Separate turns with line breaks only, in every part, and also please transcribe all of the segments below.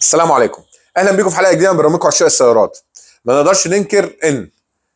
السلام عليكم اهلا بيكم في حلقه جديده من برنامجكم عشاق السيارات ما نقدرش ننكر ان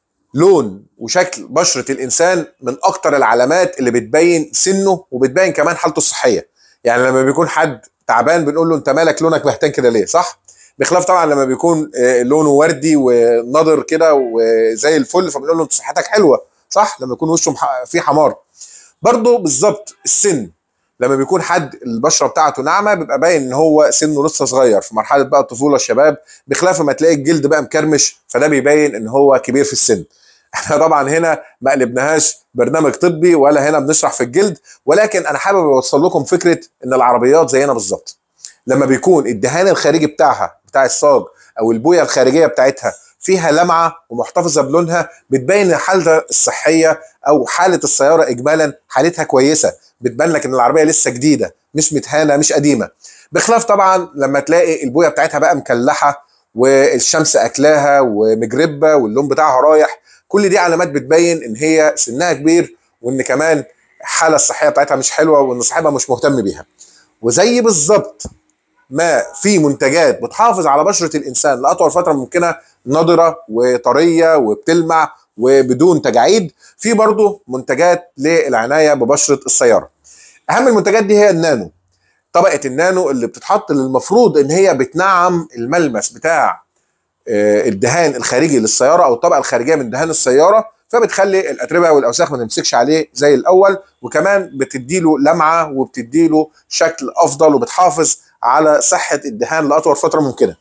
لون وشكل بشره الانسان من اكتر العلامات اللي بتبين سنه وبتبين كمان حالته الصحيه يعني لما بيكون حد تعبان بنقول له انت مالك لونك بهتان كده ليه صح بخلاف طبعا لما بيكون آه، لونه وردي ونضر كده وزي الفل فبنقول له انت صحتك حلوه صح لما يكون وشه مح- فيه حمار برضه بالظبط السن لما بيكون حد البشره بتاعته ناعمه بيبقى باين ان هو سنه لسه صغير في مرحله بقى الطفوله الشباب بخلاف ما تلاقي الجلد بقى مكرمش فده بيبين ان هو كبير في السن احنا طبعا هنا ما قلبناهاش برنامج طبي ولا هنا بنشرح في الجلد ولكن انا حابب اوصل لكم فكره ان العربيات زينا بالظبط لما بيكون الدهان الخارجي بتاعها بتاع الصاج او البويه الخارجيه بتاعتها فيها لمعه ومحتفظه بلونها بتبين حالتها الصحيه او حاله السياره اجمالا حالتها كويسه بتبان لك ان العربيه لسه جديده مش متهانه مش قديمه بخلاف طبعا لما تلاقي البويه بتاعتها بقى مكلحه والشمس اكلاها ومجربه واللون بتاعها رايح كل دي علامات بتبين ان هي سنها كبير وان كمان الحاله الصحيه بتاعتها مش حلوه وان صاحبها مش مهتم بيها وزي بالظبط ما في منتجات بتحافظ على بشره الانسان لاطول فتره ممكنه نضره وطريه وبتلمع وبدون تجاعيد في برضه منتجات للعنايه ببشره السياره اهم المنتجات دي هي النانو طبقه النانو اللي بتتحط اللي المفروض ان هي بتنعم الملمس بتاع آه، الدهان الخارجي للسياره او الطبقه الخارجيه من دهان السياره فبتخلي الاتربه والاوساخ ما تمسكش عليه زي الاول وكمان بتديله لمعه وبتديله شكل افضل وبتحافظ على صحه الدهان لاطول فتره ممكنه.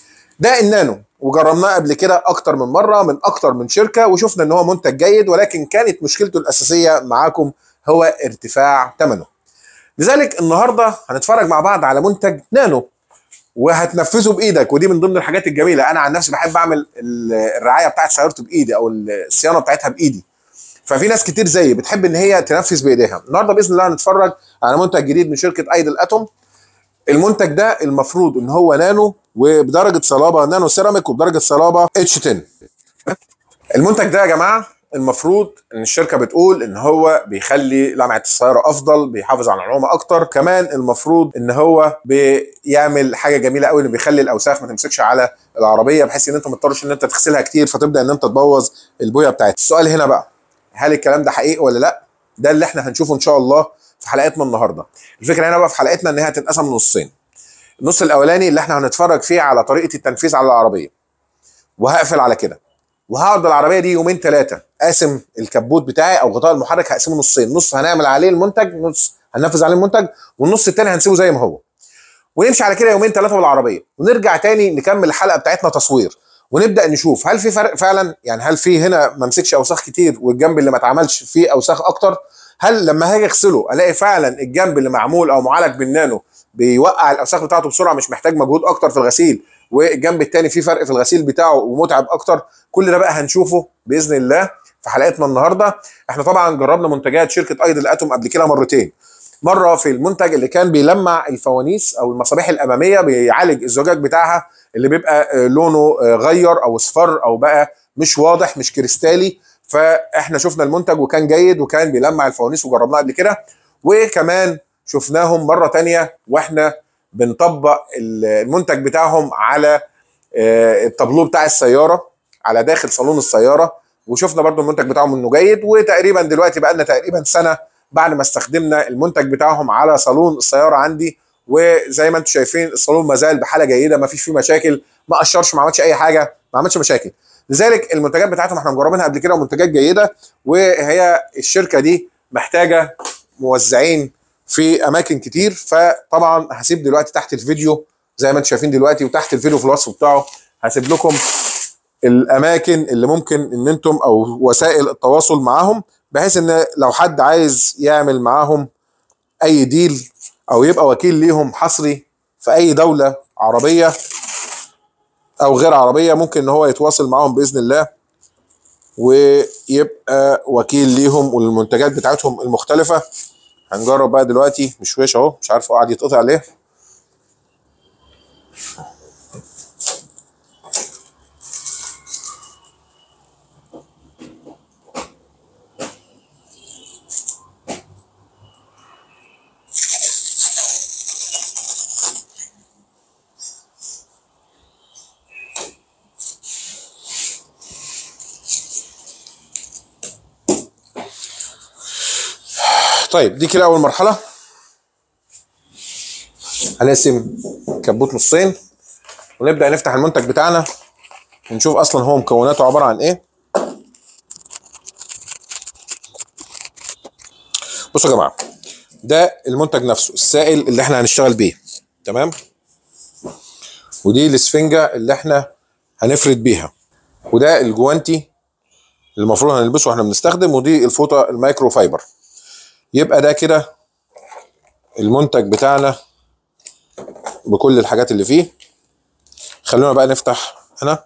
ده النانو وجربناه قبل كده اكتر من مره من اكتر من شركه وشفنا ان هو منتج جيد ولكن كانت مشكلته الاساسيه معاكم هو ارتفاع ثمنه. لذلك النهارده هنتفرج مع بعض على منتج نانو وهتنفذه بايدك ودي من ضمن الحاجات الجميله انا عن نفسي بحب اعمل ال- الرعايه بتاعت سيارتي بايدي او الصيانه بتاعتها بايدي ففي ناس كتير زيي بتحب ان هي تنفذ بايديها النهارده باذن الله هنتفرج على منتج جديد من شركه ايدل اتوم المنتج ده المفروض ان هو نانو وبدرجه صلابه نانو سيراميك وبدرجه صلابه اتش 10 المنتج ده يا جماعه المفروض ان الشركه بتقول ان هو بيخلي لمعه السياره افضل بيحافظ على النعومه اكتر كمان المفروض ان هو بيعمل حاجه جميله قوي انه بيخلي الاوساخ ما تمسكش على العربيه بحيث ان انت ما تضطرش ان انت تغسلها كتير فتبدا ان انت تبوظ البويه بتاعتها السؤال هنا بقى هل الكلام ده حقيقي ولا لا ده اللي احنا هنشوفه ان شاء الله في حلقتنا النهارده الفكره هنا بقى في حلقتنا ان هي هتتقسم لنصين النص الاولاني اللي احنا هنتفرج فيه على طريقه التنفيذ على العربيه وهقفل على كده وهقعد العربيه دي يومين ثلاثه قاسم الكبوت بتاعي او غطاء المحرك هقسمه نصين نص هنعمل عليه المنتج نص هننفذ عليه المنتج والنص التاني هنسيبه زي ما هو ونمشي على كده يومين ثلاثه بالعربيه ونرجع تاني نكمل الحلقه بتاعتنا تصوير ونبدا نشوف هل في فرق فعلا يعني هل في هنا ما مسكش اوساخ كتير والجنب اللي ما اتعملش فيه اوساخ اكتر هل لما هاجي اغسله الاقي فعلا الجنب اللي معمول او معالج بالنانو بيوقع الاوساخ بتاعته بسرعه مش محتاج مجهود اكتر في الغسيل والجنب التاني فيه فرق في الغسيل بتاعه ومتعب اكتر كل ده بقى هنشوفه باذن الله في حلقتنا النهارده احنا طبعا جربنا منتجات شركه ايدل اتوم قبل كده مرتين مره في المنتج اللي كان بيلمع الفوانيس او المصابيح الاماميه بيعالج الزجاج بتاعها اللي بيبقى آه، لونه آه، غير او اصفر او بقى مش واضح مش كريستالي فاحنا شفنا المنتج وكان جيد وكان بيلمع الفوانيس وجربناه قبل كده وكمان شفناهم مره تانية واحنا بنطبق المنتج بتاعهم على آه، التابلو بتاع السياره على داخل صالون السياره وشفنا برضو المنتج بتاعهم انه جيد وتقريبا دلوقتي بقى لنا تقريبا سنه بعد ما استخدمنا المنتج بتاعهم على صالون السياره عندي وزي ما انتم شايفين الصالون ما زال بحاله جيده ما فيش فيه مشاكل ما قشرش ما عملش اي حاجه ما عملش مشاكل لذلك المنتجات بتاعتهم احنا مجربينها قبل كده ومنتجات جيده وهي الشركه دي محتاجه موزعين في اماكن كتير فطبعا هسيب دلوقتي تحت الفيديو زي ما انتم شايفين دلوقتي وتحت الفيديو في الوصف بتاعه هسيب لكم الاماكن اللي ممكن ان انتم او وسائل التواصل معاهم بحيث ان لو حد عايز يعمل معاهم اي ديل او يبقى وكيل ليهم حصري في اي دوله عربيه او غير عربيه ممكن ان هو يتواصل معاهم باذن الله ويبقى وكيل ليهم والمنتجات بتاعتهم المختلفه هنجرب بقى دلوقتي مش وش اهو مش عارف هو قاعد يتقطع ليه طيب دي كده اول مرحله هنقسم كبوت نصين ونبدا نفتح المنتج بتاعنا ونشوف اصلا هو مكوناته عباره عن ايه بصوا يا جماعه ده المنتج نفسه السائل اللي احنا هنشتغل بيه تمام ودي الاسفنجه اللي احنا هنفرد بيها وده الجوانتي اللي المفروض هنلبسه واحنا بنستخدم ودي الفوطه المايكرو فايبر يبقى ده كده المنتج بتاعنا بكل الحاجات اللي فيه خلونا بقى نفتح هنا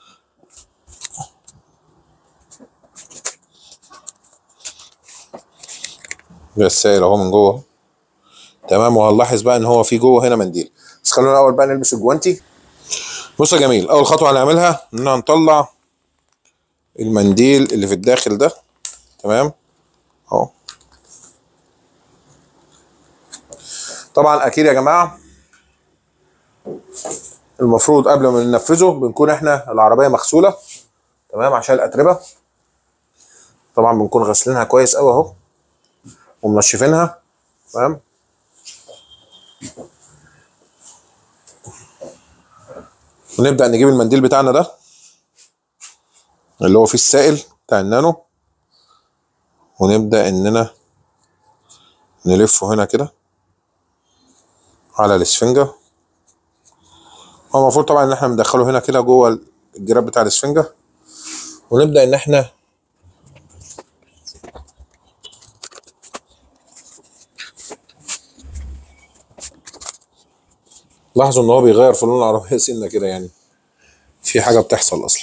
ده السائل اهو من جوه تمام وهنلاحظ بقى ان هو في جوه هنا منديل بس خلونا الاول بقى نلبس الجوانتي بص يا جميل اول خطوه هنعملها ان هنطلع المنديل اللي في الداخل ده تمام اهو طبعا اكيد يا جماعه المفروض قبل ما ننفذه بنكون احنا العربيه مغسوله تمام عشان الاتربه طبعا بنكون غاسلينها كويس قوي اهو ومنشفينها تمام ونبدا نجيب المنديل بتاعنا ده اللي هو فيه السائل بتاع النانو ونبدا اننا نلفه هنا كده على الاسفنجه هو المفروض طبعا ان احنا ندخله هنا كده جوه الجراب بتاع الاسفنجه ونبدا ان احنا لاحظوا ان هو بيغير في لون العربيه سنه كده يعني في حاجه بتحصل اصلا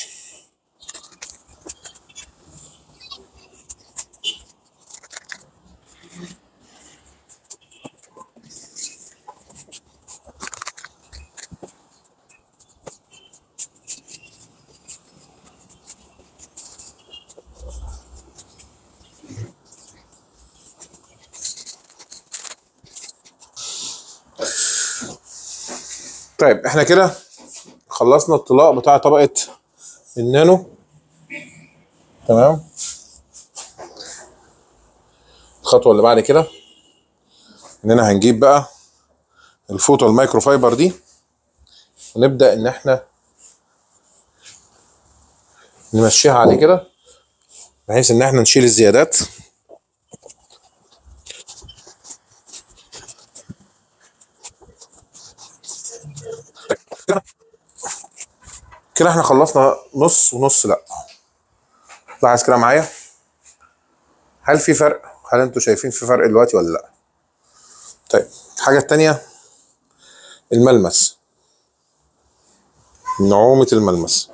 طيب احنا كده خلصنا الطلاء بتاع طبقة النانو تمام الخطوة اللي بعد كده اننا هنجيب بقى الفوطة المايكرو فايبر دي ونبدأ ان احنا نمشيها عليه كده بحيث ان احنا نشيل الزيادات كده احنا خلصنا نص ونص لا لاحظ كده معايا هل في فرق هل انتوا شايفين في فرق دلوقتي ولا لا طيب الحاجة التانية الملمس نعومة الملمس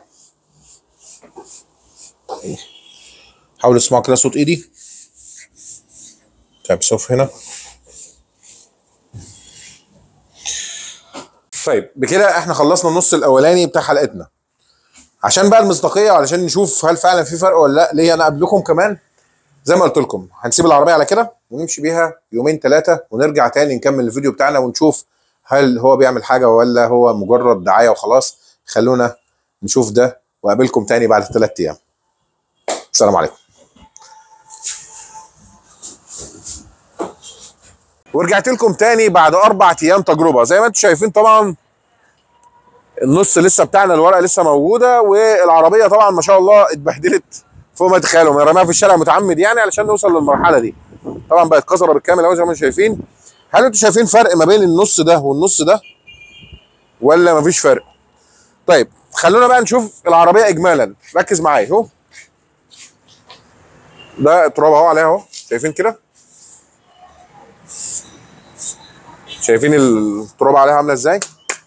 حاولوا تسمعوا كده صوت ايدي طيب شوف هنا طيب بكده احنا خلصنا النص الاولاني بتاع حلقتنا عشان بقى المصداقيه وعلشان نشوف هل فعلا في فرق ولا لا ليه انا قبلكم كمان زي ما قلت لكم هنسيب العربيه على كده ونمشي بيها يومين ثلاثه ونرجع تاني نكمل الفيديو بتاعنا ونشوف هل هو بيعمل حاجه ولا هو مجرد دعايه وخلاص خلونا نشوف ده واقابلكم تاني بعد ثلاث ايام السلام عليكم ورجعت لكم تاني بعد اربع ايام تجربه زي ما انتم شايفين طبعا النص لسه بتاعنا الورقه لسه موجوده والعربيه طبعا ما شاء الله اتبهدلت فوق ما تتخيلوا من رماها في الشارع متعمد يعني علشان نوصل للمرحله دي طبعا بقت كسره بالكامل اهو زي ما انتم شايفين هل انتم شايفين فرق ما بين النص ده والنص ده ولا مفيش فرق طيب خلونا بقى نشوف العربيه اجمالا ركز معايا اهو ده التراب اهو عليها اهو شايفين كده شايفين التراب عليها عامله ازاي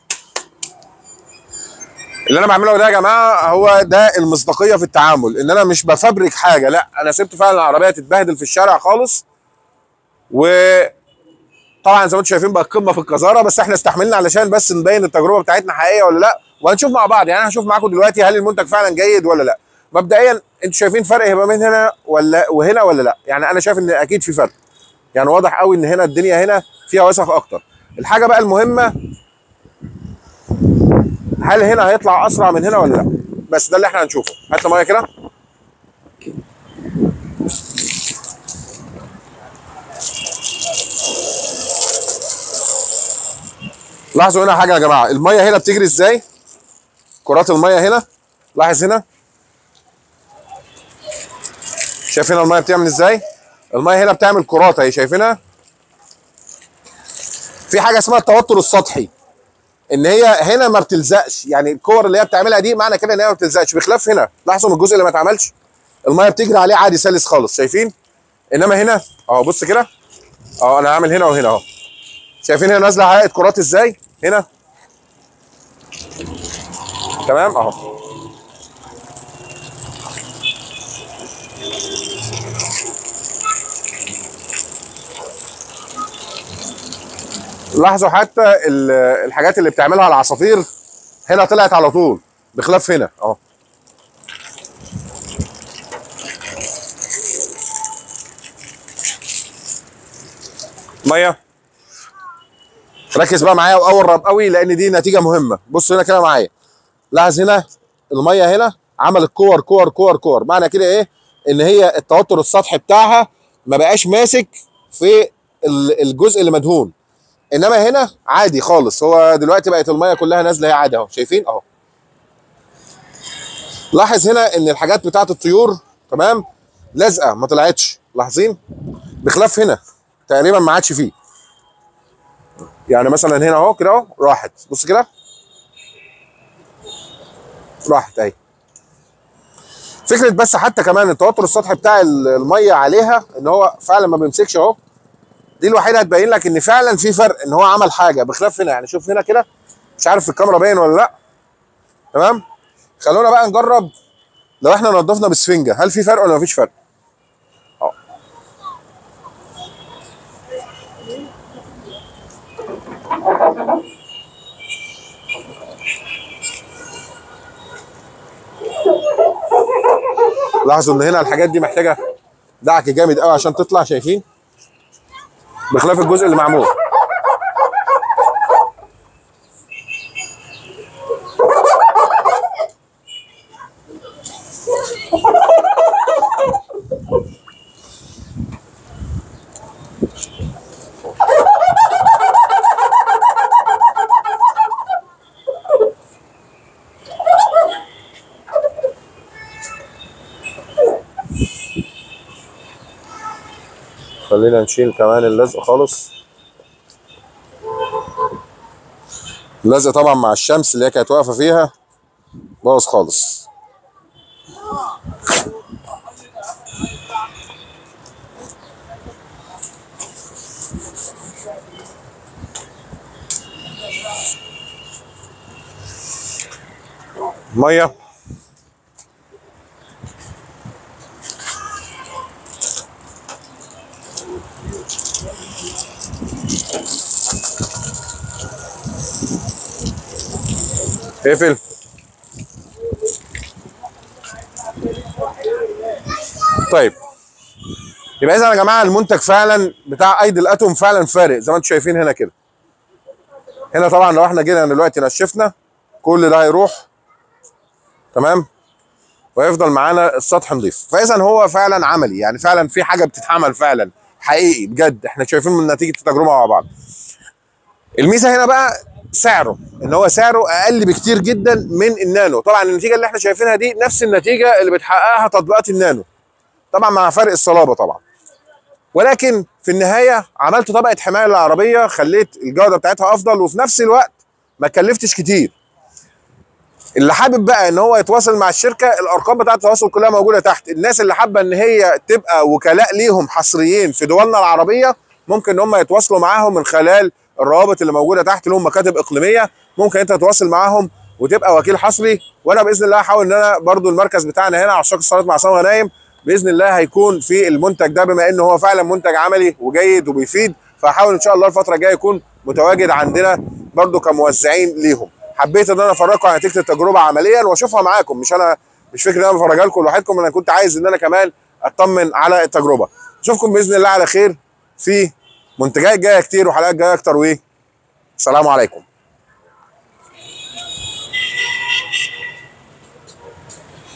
اللي انا بعمله ده يا جماعه هو ده المصداقيه في التعامل ان انا مش بفبرك حاجه لا انا سبت فعلا العربيه تتبهدل في الشارع خالص و طبعا زي ما انتم شايفين بقى قمه في القذاره بس احنا استحملنا علشان بس نبين التجربه بتاعتنا حقيقيه ولا لا وهنشوف مع بعض يعني انا هشوف معاكم دلوقتي هل المنتج فعلا جيد ولا لا مبدئيا انتوا شايفين فرق ما بين هنا ولا وهنا ولا لا يعني انا شايف ان اكيد في فرق يعني واضح قوي ان هنا الدنيا هنا فيها وسخ اكتر الحاجه بقى المهمه هل هنا هيطلع اسرع من هنا ولا لا بس ده اللي احنا هنشوفه هات لي ميه كده لاحظوا هنا حاجه يا جماعه الميه هنا بتجري ازاي كرات الميه هنا لاحظ هنا شايف هنا الميه بتعمل ازاي الميه هنا بتعمل كرات اهي شايفينها في حاجه اسمها التوتر السطحي ان هي هنا ما بتلزقش يعني الكور اللي هي بتعملها دي معنى كده ان هي ما بتلزقش بخلاف هنا لاحظوا من الجزء اللي ما اتعملش الميه بتجري عليه عادي سلس خالص شايفين انما هنا اهو بص كده اهو انا هعمل هنا وهنا اهو شايفين هنا نازله حلقه كرات ازاي هنا تمام اهو لاحظوا حتى ال- الحاجات اللي بتعملها العصافير هنا طلعت على طول بخلاف هنا اهو ميه ركز بقى معايا وقرب قوي لان دي نتيجه مهمه بص هنا كده معايا لاحظ هنا الميه هنا عملت كور كور كور كور معنى كده ايه ان هي التوتر السطحي بتاعها ما بقاش ماسك في ال- الجزء اللي مدهون انما هنا عادي خالص هو دلوقتي بقت الميه كلها نازله هي عادي اهو شايفين اهو لاحظ هنا ان الحاجات بتاعت الطيور تمام لازقه ما طلعتش لاحظين بخلاف هنا تقريبا ما عادش فيه يعني مثلا هنا اهو كده اهو راحت بص كده راحت اهي فكره بس حتى كمان التوتر السطحي بتاع ال- الميه عليها ان هو فعلا ما بيمسكش اهو دي الوحيده هتبين لك ان فعلا في فرق ان هو عمل حاجه بخلاف هنا يعني شوف هنا كده مش عارف في الكاميرا باين ولا لا تمام خلونا بقى نجرب لو احنا نضفنا بسفنجه هل في فرق ولا مفيش فرق اه لاحظوا ان هنا الحاجات دي محتاجه دعك جامد قوي عشان تطلع شايفين بخلاف الجزء اللي معمول خلينا نشيل كمان اللزق خالص اللزق طبعا مع الشمس اللي هي كانت واقفه فيها باظ خالص ميه اقفل طيب يبقى اذا يا جماعه المنتج فعلا بتاع ايدي الاتوم فعلا فارق زي ما انتم شايفين هنا كده هنا طبعا لو احنا جينا دلوقتي نشفنا كل ده هيروح تمام ويفضل معانا السطح نظيف فاذا هو فعلا عملي يعني فعلا في حاجه بتتعمل فعلا حقيقي بجد احنا شايفين من نتيجه التجربه مع بعض الميزه هنا بقى سعره ان هو سعره اقل بكتير جدا من النانو طبعا النتيجه اللي احنا شايفينها دي نفس النتيجه اللي بتحققها تطبيقات النانو طبعا مع فرق الصلابه طبعا ولكن في النهايه عملت طبقه حمايه للعربيه خليت الجوده بتاعتها افضل وفي نفس الوقت ما كلفتش كتير اللي حابب بقى ان هو يتواصل مع الشركه الارقام بتاعه التواصل كلها موجوده تحت الناس اللي حابه ان هي تبقى وكلاء ليهم حصريين في دولنا العربيه ممكن ان هم يتواصلوا معاهم من خلال الروابط اللي موجوده تحت لهم مكاتب اقليميه ممكن انت تتواصل معاهم وتبقى وكيل حصري وانا باذن الله هحاول ان انا برضو المركز بتاعنا هنا عشاق الصلاه مع سما غنايم باذن الله هيكون في المنتج ده بما انه هو فعلا منتج عملي وجيد وبيفيد فهحاول ان شاء الله الفتره الجايه يكون متواجد عندنا برضو كموزعين ليهم حبيت ان انا افرجكم عن نتيجه التجربه عمليا واشوفها معاكم مش انا مش فكره ان انا بفرجها لكم لوحدكم انا كنت عايز ان انا كمان اطمن على التجربه اشوفكم باذن الله على خير في منتجات جايه كتير وحلقات جايه اكتر وايه السلام عليكم